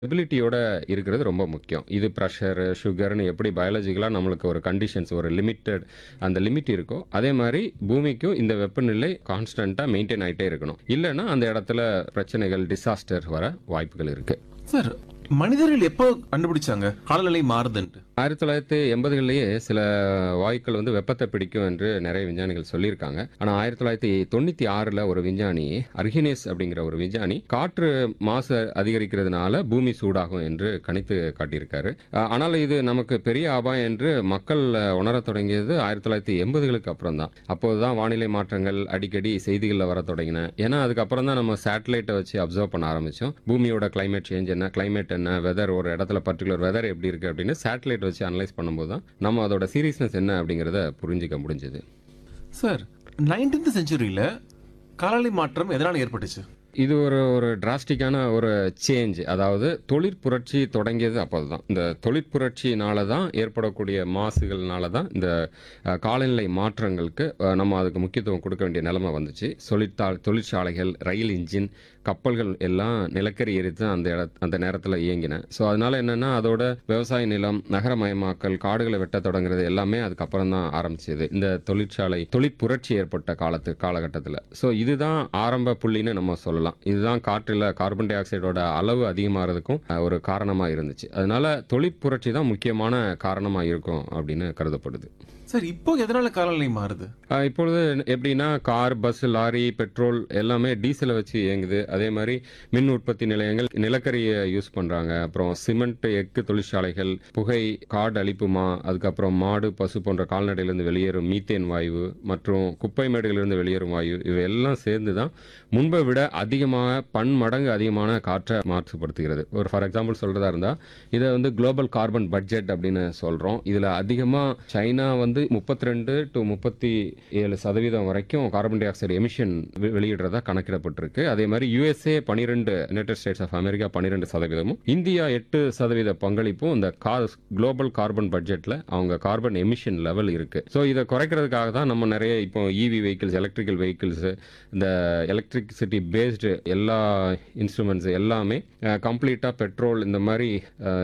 எபிலிட்டியோட இருக்கிறது ரொம்ப முக்கியம் இது ப்ரெஷரு சுகர்னு எப்படி பயாலஜிக்கலாக நம்மளுக்கு ஒரு கண்டிஷன்ஸ் ஒரு லிமிட்டட் அந்த லிமிட் இருக்கோ அதே மாதிரி பூமிக்கும் இந்த வெப்பநிலை கான்ஸ்டண்ட்டாக மெயின்டைன் ஆகிட்டே இருக்கணும் இல்லைன்னா அந்த இடத்துல பிரச்சனைகள் டிசாஸ்டர் வர வாய்ப்புகள் இருக்குது சார் மனிதர்கள் எப்போ கண்டுபிடிச்சாங்க காலநிலை மாறுதுன்ட்டு ஆயிரத்தி தொள்ளாயிரத்தி எண்பதுகளிலேயே சில வாயுக்கள் வந்து வெப்பத்தை பிடிக்கும் என்று நிறைய விஞ்ஞானிகள் சொல்லியிருக்காங்க ஆனால் ஆயிரத்தி தொள்ளாயிரத்தி தொண்ணூற்றி ஆறில் ஒரு விஞ்ஞானி அர்ஹினேஸ் அப்படிங்கிற ஒரு விஞ்ஞானி காற்று மாசு அதிகரிக்கிறதுனால பூமி சூடாகும் என்று கணித்து காட்டியிருக்காரு அஹ், ஆனால் இது நமக்கு பெரிய அபாயம் என்று மக்கள் அஹ், உணரத் தொடங்கியது ஆயிரத்தி தொள்ளாயிரத்தி எண்பதுகளுக்கு அப்புறம் தான் அப்போதுதான் வானிலை மாற்றங்கள் அடிக்கடி செய்திகளில் வர தொடங்கின ஏன்னா அதுக்கப்புறம் தான் நம்ம சேட்டலைட்டை வச்சு அப்சர்வ் பண்ண ஆரம்பிச்சோம் பூமியோட climate சேஞ்ச் என்ன climate என்ன வெதர் ஒரு இடத்துல பர்டிகுலர் வெதர் எப்படி இருக்கு அப்படின்னு சேட்டலைட் வச்சு அனலைஸ் பண்ணும்போது தான் நம்ம அதோட சீரியஸ்னஸ் என்ன அப்படிங்கிறத புரிஞ்சிக்க முடிஞ்சது சார் நைன்டீன்த் செஞ்சுரியில காலநிலை மாற்றம் எதனால ஏற்பட்டுச்சு இது ஒரு ஒரு டிராஸ்டிக்கான ஒரு சேஞ்ச் அதாவது தொழிற்புரட்சி தொடங்கியது அப்போது தான் இந்த தொழிற்புரட்சினால தான் ஏற்படக்கூடிய மாசுகள்னால தான் இந்த அஹ், காலநிலை மாற்றங்களுக்கு அஹ், நம்ம அதுக்கு முக்கியத்துவம் கொடுக்க வேண்டிய நிலைமை வந்துச்சு தொழிற்சா தொழிற்சாலைகள் ரயில் இன்ஜின் கப்பல்கள் எல்லாம் நிலக்கரி எரித்து அந்த இட அந்த நேரத்தில் இயங்கின ஸோ அதனால என்னன்னா அதோட விவசாய நிலம் நகரமயமாக்கல் காடுகளை வெட்ட தொடங்குறது எல்லாமே அதுக்கப்புறம் தான் ஆரம்பிச்சது இந்த தொழிற்சாலை தொழிற்புரட்சி ஏற்பட்ட காலத்து காலகட்டத்தில் ஸோ இதுதான் ஆரம்ப புள்ளின்னு நம்ம சொல்லலாம் இதுதான் காற்றில் கார்பன் டை ஆக்சைடோட அளவு அதிகமாகிறதுக்கும் அஹ், ஒரு காரணமாக இருந்துச்சு அதனால தொழிற்புரட்சி தான் முக்கியமான காரணமாக இருக்கும் அப்படின்னு கருதப்படுது சார் இப்போ எதனால காலநிலை மாறுது ஆஹ் இப்பொழுது எப்படின்னா கார் பஸ் லாரி பெட்ரோல் எல்லாமே டீசலை வச்சு இயங்குது அதே மாதிரி மின் உற்பத்தி நிலையங்கள் நிலக்கரியை யூஸ் பண்றாங்க அப்புறம் சிமெண்ட் எஃகு தொழிற்சாலைகள் புகை காடு அழிப்புமா அதுக்கப்புறம் மாடு பசு போன்ற கால்நடையிலிருந்து வெளியேறும் மீத்தேன் வாயு மற்றும் குப்பை மேடுகளிலிருந்து வெளியேறும் வாயு இவையெல்லாம் சேர்ந்து தான் முன்பை விட அதிகமாக பன்மடங்கு அதிகமான காற்றை மாசுபடுத்துகிறது ஒரு ஃபார் எக்ஸாம்பிள் சொல்றதா இருந்தா இதை வந்து குளோபல் கார்பன் பட்ஜெட் அப்படின்னு சொல்றோம் இதுல அதிகமா சைனா வந்து முப்பத்தி ரெண்டு டு முப்பத்தி ஏழு சதவீதம் வரைக்கும் கார்பன் டை ஆக்சைடு எமிஷன் வெளியிடுறதா கணக்கிடப்பட்டிருக்கு அதே மாதிரி யுஎஸ்ஏ பனிரெண்டு யுனைடெட் ஸ்டேட்ஸ் ஆஃப் அமெரிக்கா பன்னிரெண்டு சதவீதமும் இந்தியா எட்டு சதவீத பங்களிப்பும் இந்த குளோபல் கார்பன் பட்ஜெட்ல அவங்க கார்பன் எமிஷன் லெவல் இருக்கு ஸோ இதை குறைக்கிறதுக்காக தான் நம்ம நிறைய இப்போ இவி வெஹிக்கிள்ஸ் எலக்ட்ரிக்கல் வெஹிக்கிள்ஸ் இந்த எலக்ட்ரிசிட்டி பேஸ்டு எல்லா இன்ஸ்ட்ருமெண்ட்ஸ் எல்லாமே கம்ப்ளீட்டாக பெட்ரோல் இந்த மாதிரி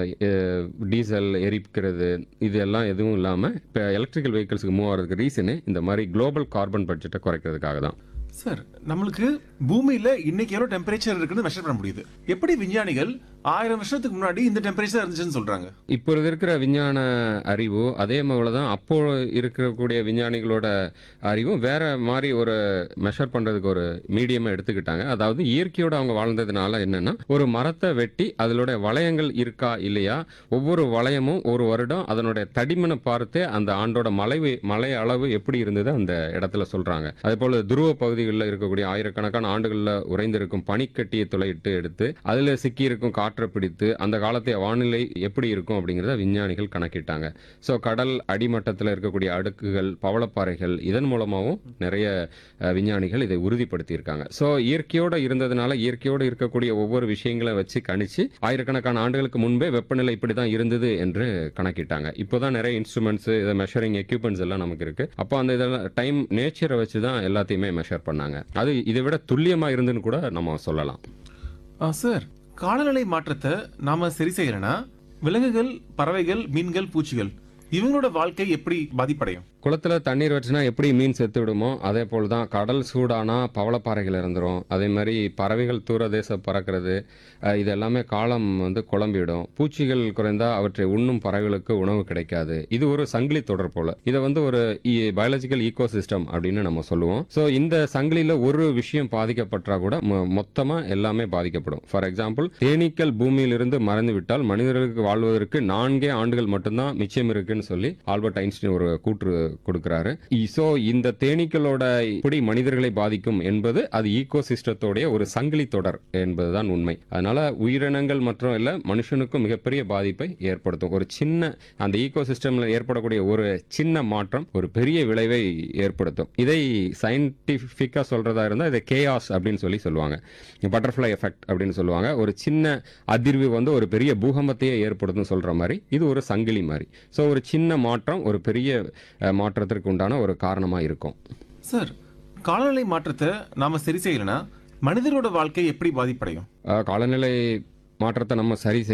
டீசல் எரிக்கிறது இது எல்லாம் எதுவும் இல்லாமல் இப்போ எலக்ட்ரிக்கல் வெஹிக்கிள்ஸ்க்கு மூவ் ஆகிறதுக்கு ரீசனு இந்த மாதிரி குளோபல் கார்பன் பட்ஜெட்டை குறைக்கிறதுக்காக தான் சார் நம்மளுக்கு பூமியில இன்னைக்கு எவ்வளவு டெம்பரேச்சர் இருக்குன்னு மெஷர் பண்ண முடியுது எப்படி விஞ்ஞானிகள் ஆயிரம் வருஷத்துக்கு முன்னாடி இந்த டெம்பரேச்சர் இருந்துச்சுன்னு சொல்றாங்க இப்பொழுது இருக்கிற விஞ்ஞான அறிவு அதே மாதிரி தான் அப்போ இருக்கக்கூடிய விஞ்ஞானிகளோட அறிவும் வேற மாதிரி ஒரு மெஷர் பண்றதுக்கு ஒரு மீடியமா எடுத்துக்கிட்டாங்க அதாவது இயற்கையோட அவங்க வாழ்ந்ததுனால என்னன்னா ஒரு மரத்தை வெட்டி அதனோட வளையங்கள் இருக்கா இல்லையா ஒவ்வொரு வளையமும் ஒரு வருடம் அதனுடைய தடிமனை பார்த்து அந்த ஆண்டோட மலை மலை அளவு எப்படி இருந்தது அந்த இடத்துல சொல்றாங்க அதே போல துருவ பகுதிகளில் இருக்கக்கூடிய ஆயிரக்கணக்கான ஆண்டுகளில் உறைந்திருக்கும் பனிக்கட்டியை துளையிட்டு எடுத்து அதுல சிக்கி இருக்கும் காற்றை பிடித்து அந்த காலத்தைய வானிலை எப்படி இருக்கும் அப்படிங்கிறத விஞ்ஞானிகள் கணக்கிட்டாங்க ஸோ கடல் அடிமட்டத்தில் இருக்கக்கூடிய அடுக்குகள் பவளப்பாறைகள் இதன் மூலமாகவும் நிறைய அஹ், விஞ்ஞானிகள் இதை உறுதிப்படுத்தியிருக்காங்க ஸோ இயற்கையோட இருந்ததுனால இயற்கையோட இருக்கக்கூடிய ஒவ்வொரு விஷயங்களை வச்சு கணிச்சு ஆயிரக்கணக்கான ஆண்டுகளுக்கு முன்பே வெப்பநிலை இப்படி தான் இருந்தது என்று கணக்கிட்டாங்க இப்போதான் நிறைய இன்ஸ்ட்ருமெண்ட்ஸ் இதை மெஷரிங் எக்யூப்மெண்ட்ஸ் எல்லாம் நமக்கு இருக்கு அப்போ அந்த இதெல்லாம் டைம் நேச்சரை வச்சு தான் எல்லாத்தையுமே மெஷர் பண்ணாங்க அது இதை விட துல்லியமா இருந்துன்னு கூட நம்ம சொல்லலாம் ஆ, சார் காலநிலை மாற்றத்தை நாம சரி செய்யலைன்னா விலங்குகள் பறவைகள் மீன்கள் பூச்சிகள் இவங்களோட வாழ்க்கை எப்படி பாதிப்படையும் குளத்துல தண்ணீர் வச்சுனா எப்படி மீன் செத்து விடுமோ அதே போல் தான் கடல் சூடானா பவளப்பாறைகள் இறந்துரும் அதே மாதிரி பறவைகள் தூர தேச பறக்கிறது அஹ், இது எல்லாமே காலம் வந்து குழம்பிடும் பூச்சிகள் குறைந்தா அவற்றை உண்ணும் பறவைகளுக்கு உணவு கிடைக்காது இது ஒரு சங்கிலி தொடர் போல இதை வந்து ஒரு பயாலஜிக்கல் ஈகோ சிஸ்டம் அப்படின்னு நம்ம சொல்லுவோம் ஸோ இந்த சங்கிலியில் ஒரு விஷயம் பாதிக்கப்பட்டா கூட மொ- மொத்தமா எல்லாமே பாதிக்கப்படும் ஃபார் எக்ஸாம்பிள் தேனீக்கள் பூமியிலிருந்து மறைந்து விட்டால் மனிதர்களுக்கு வாழ்வதற்கு நான்கே ஆண்டுகள் மட்டும்தான் மிச்சம் இருக்குன்னு சொல்லி ஆல்பர்ட் ஐன்ஸ்டீன் ஒரு கூற்று கொடுக்கிறாரு ஸோ இந்த தேனீக்களோட இப்படி மனிதர்களை பாதிக்கும் என்பது அது ஈகோ சிஸ்டத்தோடைய ஒரு சங்கிலி தொடர் என்பதுதான் உண்மை அதனால உயிரினங்கள் மற்றும் இல்ல மனுஷனுக்கும் மிகப்பெரிய பாதிப்பை ஏற்படுத்தும் ஒரு சின்ன அந்த ஈகோ சிஸ்டம்ல ஏற்படக்கூடிய ஒரு சின்ன மாற்றம் ஒரு பெரிய விளைவை ஏற்படுத்தும் இதை சயின்டிபிக்கா சொல்றதா இருந்தா இதை கேயாஸ் அப்படின்னு சொல்லி சொல்லுவாங்க பட்டர்ஃப்ளை எஃபெக்ட் அப்படின்னு சொல்லுவாங்க ஒரு சின்ன அதிர்வு வந்து ஒரு பெரிய பூகம்பத்தையே ஏற்படுத்தும் சொல்ற மாதிரி இது ஒரு சங்கிலி மாதிரி ஸோ ஒரு சின்ன மாற்றம் ஒரு பெரிய அஹ், மாற்றத்திற்கு உண்டான ஒரு காரணமா இருக்கும் சார் காலநிலை மாற்றத்தை நாம சரி செய்யலைன்னா மனிதரோட வாழ்க்கை எப்படி பாதிப்படையும் அஹ், காலநிலை மாற்றத்தை நம்ம சரி செய்ய